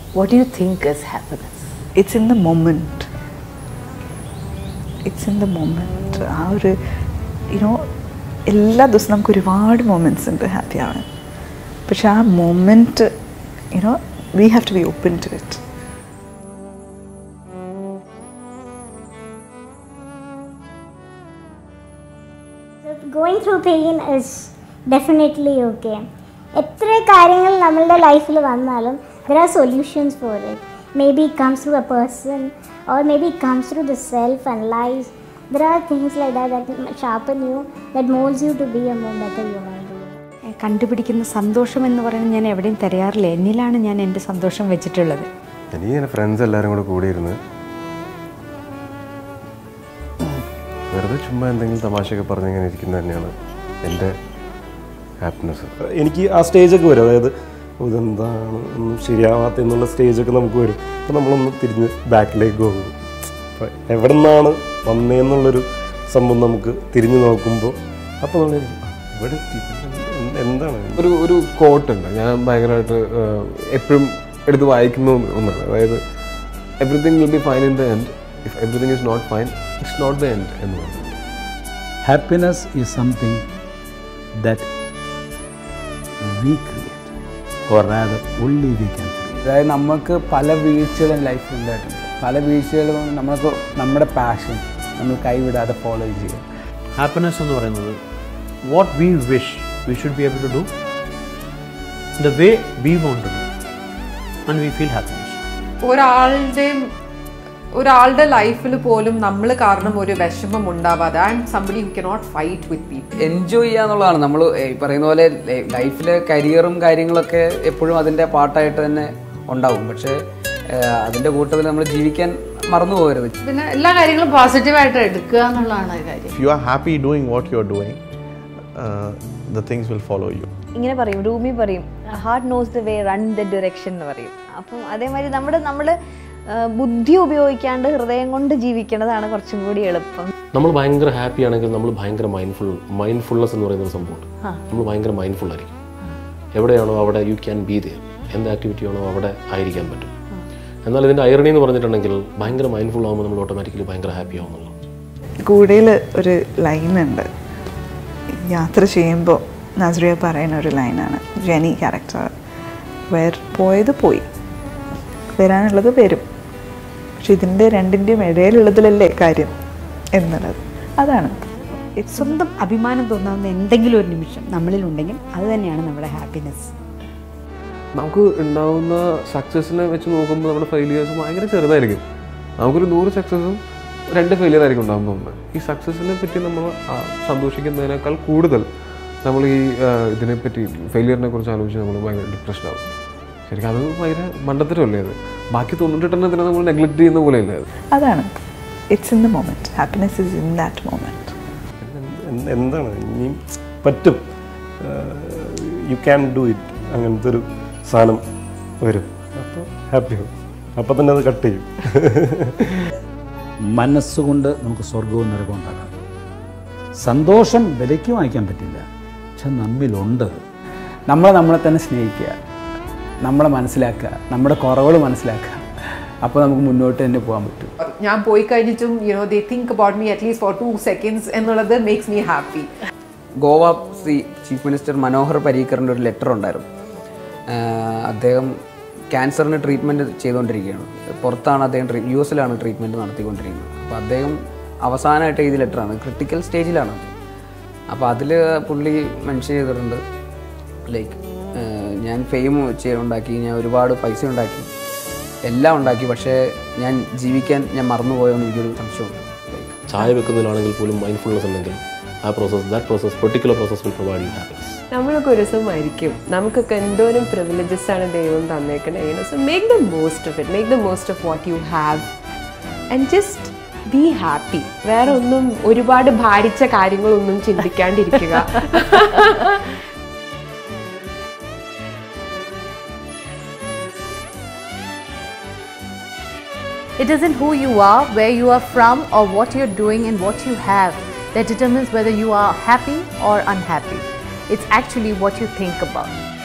What do you think is happiness? It's in the moment it's in the moment ആ ഒരു you know എല്ലാ ദിവസവും നമുക്ക് ഒരുപാട് മൊമെൻറ്റ്സ് ഉണ്ട് ഹാപ്പി ആവാൻ പക്ഷെ ആ moment you know we have to be open to it going through pain is definitely okay എത്ര കാര്യങ്ങൾ നമ്മളുടെ ലൈഫിൽ വന്നാലും there are solutions for it may be comes through a person or may be comes through the self analyse there are things like that that sharpen you that moulds you to be a more better human being കണ്ടുപിടിക്കുന്ന സന്തോഷം എന്ന് പറയുന്നത് ഞാൻ എവിടെയും തിരയാറില്ല എന്നിലാണ് ഞാൻ എൻ്റെ സന്തോഷം വെച്ചിട്ടുള്ളത് എനിക്ക് എൻ്റെ ഫ്രണ്ട്സ് എല്ലാവരും കൂടെ കൂടിയിരുന്ന് വെറുതെ ചുമ്മാ എന്തെങ്കിലും തമാശയൊക്കെ പറഞ്ഞിങ്ങനെ ഇരിക്കുന്നത് തന്നെയാണ് എൻ്റെ ഹാപ്പിനെസ് എനിക്ക് ആ സ്റ്റേജൊക്കെ വരും അതായത് "ഓ, ഇതെന്താണ് ഒന്നും ശരിയാവാത്ത എന്നുള്ള സ്റ്റേജൊക്കെ നമുക്ക് വരും അപ്പോൾ നമ്മളൊന്ന് തിരിഞ്ഞ് ബാക്കിലേക്ക് പോകും അപ്പോൾ എവിടെ നിന്നാണ് വന്നതെന്നുള്ളൊരു സംഭവം നമുക്ക് തിരിഞ്ഞു നോക്കുമ്പോൾ അപ്പോൾ നമ്മൾ വിചാരിക്കും, "ആ, ഇവിടെ എത്തി. എന്ത്- എന്താണ് ഒരു ഒരു കോട്ടുണ്ട് ഞാൻ ഭയങ്കരമായിട്ട് എപ്പോഴും എടുത്ത് വായിക്കുന്ന ഒന്ന് ഒന്നാണ് അതായത് everything will be fine in the end if everything is not fine it's not the end എന്ന് പറയുന്നത് Happiness is something that we create, or rather, only we can create. അതായത് നമുക്ക് പല വീഴ്ചകളും ലൈഫിൽ ഉണ്ടായിട്ടുണ്ട് പല വീഴ്ചകളും നമ്മൾക്ക് നമ്മുടെ പാഷൻ നമ്മൾ കൈവിടാതെ ഫോളോ ചെയ്യുക ഹാപ്പിനെസ് എന്ന് പറയുന്നത് what we wish we should be able to do the way we want to do and we feel happiness ഒരാളുടെയും ഒരാളുടെ ലൈഫിൽ പോലും നമ്മൾ കാരണം ഒരു വിഷമം ഉണ്ടാവാതെ and somebody who cannot fight with people enjoy ചെയ്യുക എന്നുള്ളതാണ് നമ്മൾ പറയുന്ന പോലെ ലൈഫിലെ കരിയറും കാര്യങ്ങളൊക്കെ എപ്പോഴും അതിൻ്റെ പാർട്ടായിട്ട് തന്നെ ഉണ്ടാവും പക്ഷേ ഏഹ്, അതിൻ്റെ കൂട്ടത്തിൽ നമ്മൾ ജീവിക്കാൻ മറന്നു പോകരുത് പിന്നെ എല്ലാ കാര്യങ്ങളും പോസിറ്റീവായിട്ട് എടുക്കുക എന്നുള്ളതാണ് കാര്യം If you are happy doing what you are doing, uh, the things will follow you. ഇങ്ങനെ പറയും റൂമി പറയും heart knows the way run the direction എന്ന് പറയും അപ്പം അതേമാതിരി നമ്മുടെ നമ്മൾ ബുദ്ധി ഉപയോഗിക്കാണ്ട് ഹൃദയം കൊണ്ട് ജീവിക്കേണ്ടതാണ് കുറച്ചും കൂടി എളുപ്പം നമ്മൾ ഭയങ്കര ഹാപ്പി ആണെങ്കിൽ നമ്മൾ ഭയങ്കര മൈൻഡ്ഫുൾ മൈൻഡ്ഫുൾനെസ് എന്ന് പറയുന്ന ഒരു സംഭവമുണ്ട് നമ്മൾ ഭയങ്കര മൈൻഡ്ഫുൾ ആയിരിക്കും എവിടെയാണോ അവിടെ യു ക്യാൻ ബി ദയർ എന്ത് ആക്ടിവിറ്റി ആണോ അവിടെ ആയിരിക്കാൻ പറ്റും എന്നാൽ ഇതിൻ്റെ ഐറണി എന്ന് പറഞ്ഞിട്ടുണ്ടെങ്കിൽ ഭയങ്കര മൈൻഡ്ഫുൾ ആകുമ്പോൾ നമ്മൾ ഓട്ടോമാറ്റിക്കലി ഭയങ്കര ഹാപ്പി ആവുന്നുള്ളൂ കൂടയിൽ ഒരു ലൈനുണ്ട് യാത്ര ചെയ്യുമ്പോൾ നസ്രിയ പറയുന്ന ഒരു ലൈനാണ് ജെനി ക്യാരക്ടർ വേർ പോയത് പോയി വരാനുള്ളത് വരും പക്ഷെ ഇതിൻ്റെ രണ്ടിൻ്റെയും ഇടയിലുള്ളതിലല്ലേ കാര്യം എന്നുള്ളത് അതാണ് സ്വന്തം അഭിമാനം തോന്നാവുന്ന എന്തെങ്കിലും ഒരു നിമിഷം നമ്മളിലുണ്ടെങ്കിൽ അത് തന്നെയാണ് നമ്മുടെ ഹാപ്പിനെസ് നമുക്ക് ഉണ്ടാവുന്ന സക്സസ്സിനെ വെച്ച് നോക്കുമ്പോൾ നമ്മുടെ ഫെയിലിയേഴ്സ് ഭയങ്കര ചെറുതായിരിക്കും നമുക്കൊരു നൂറ് സക്സസ്സും രണ്ട് ഫെയിലിയർ ആയിരിക്കും ഉണ്ടാകും തോന്നുന്നത് ഈ സക്സസ്സിനെ പറ്റി നമ്മൾ ആ, സന്തോഷിക്കുന്നതിനേക്കാൾ കൂടുതൽ നമ്മൾ ഈ ആ, ഇതിനെപ്പറ്റി ഫെയിലിയറിനെ കുറിച്ച് ആലോചിച്ച് നമ്മൾ ഭയങ്കര ഡിപ്രഷൻ ആവും ശരിക്കും അത് ഭയങ്കര മണ്ടത്തരമല്ലേ അത് ബാക്കി തൊണ്ണൂറ്റെട്ടെണ്ണത്തിനെ നമ്മൾ നെഗ്ലക്ട് ചെയ്യുന്ന പോലെയല്ലേ അത് അതാണ് it's in the moment happiness is in that moment എന്ത്- എന്താണ് ഇനിയും പറ്റും യു ക്യാൻ ഡു ഇറ്റ് അങ്ങനത്തെ ഒരു സാധനം വരും അപ്പോൾ ഹാപ്പി ആവും അപ്പോൾ തന്നെ അത് കട്ട് ചെയ്യും മനസ്സുകൊണ്ട് നമുക്ക് സ്വർഗവും നരകവും ഉണ്ടാക്കാം സന്തോഷം വിലയ്ക്ക് വാങ്ങിക്കാൻ പറ്റില്ല പക്ഷെ നമ്മിലുണ്ട് നമ്മൾ നമ്മളെ തന്നെ സ്നേഹിക്കുക നമ്മളെ മനസ്സിലാക്കുക നമ്മുടെ കുറവുകൾ മനസ്സിലാക്കുക അപ്പോൾ നമുക്ക് മുന്നോട്ട് തന്നെ പോകാൻ പറ്റും ഞാൻ പോയി കഴിഞ്ഞിട്ടും you know they think about me at least for two seconds എന്നുള്ളത് makes me happy Goa Shri chief minister Manohar പരീക്കറിൻ്റെ ഒരു ലെറ്റർ ഉണ്ടായിരുന്നു ആഹ് അദ്ദേഹം ക്യാൻസറിന് ട്രീറ്റ്മെൻറ്റ് ചെയ്തുകൊണ്ടിരിക്കുകയാണ് പുറത്താണ് അദ്ദേഹം ട്രീ യു എസിലാണ് ട്രീറ്റ്മെൻറ്റ് നടത്തിക്കൊണ്ടിരിക്കുന്നത് അപ്പോൾ അദ്ദേഹം അവസാനമായിട്ട് എഴുതിയ ലെറ്ററാണ് ക്രിട്ടിക്കൽ സ്റ്റേജിലാണ് അത് അപ്പോൾ അതിൽ പുള്ളി മെൻഷൻ ചെയ്തിട്ടുണ്ട് ലൈക്ക് ഞാൻ ഫെയിം വെച്ച് ഉണ്ടാക്കി ഞാൻ ഒരുപാട് പൈസ ഉണ്ടാക്കി എല്ലാം ഉണ്ടാക്കി പക്ഷേ ഞാൻ ജീവിക്കാൻ ഞാൻ മറന്നുപോയോന്ന് എനിക്കൊരു സംശയമുണ്ട് ലൈക്ക് ചായ വെക്കുന്നതിലാണെങ്കിൽ പോലും മൈൻഡ്ഫുൾനെസ് ഉണ്ടെങ്കിൽ ആ process that process particular process will provide you happiness നമ്മളൊക്കെ ഒരു ദിവസം മരിക്കും നമുക്കൊക്കെ എന്തോരം പ്രിവിലേജസ് ആണ് ദൈവം തന്നേക്കണേ so make the most of it make the most of what you have and just be happy വേറെ ഒന്നും ഒരുപാട് ഭാരിച്ച കാര്യങ്ങളൊന്നും ചിന്തിക്കാണ്ടിരിക്കുക It isn't who you are, where you are from, or what you're doing and what you have that determines whether you are happy or unhappy. It's actually what you think about.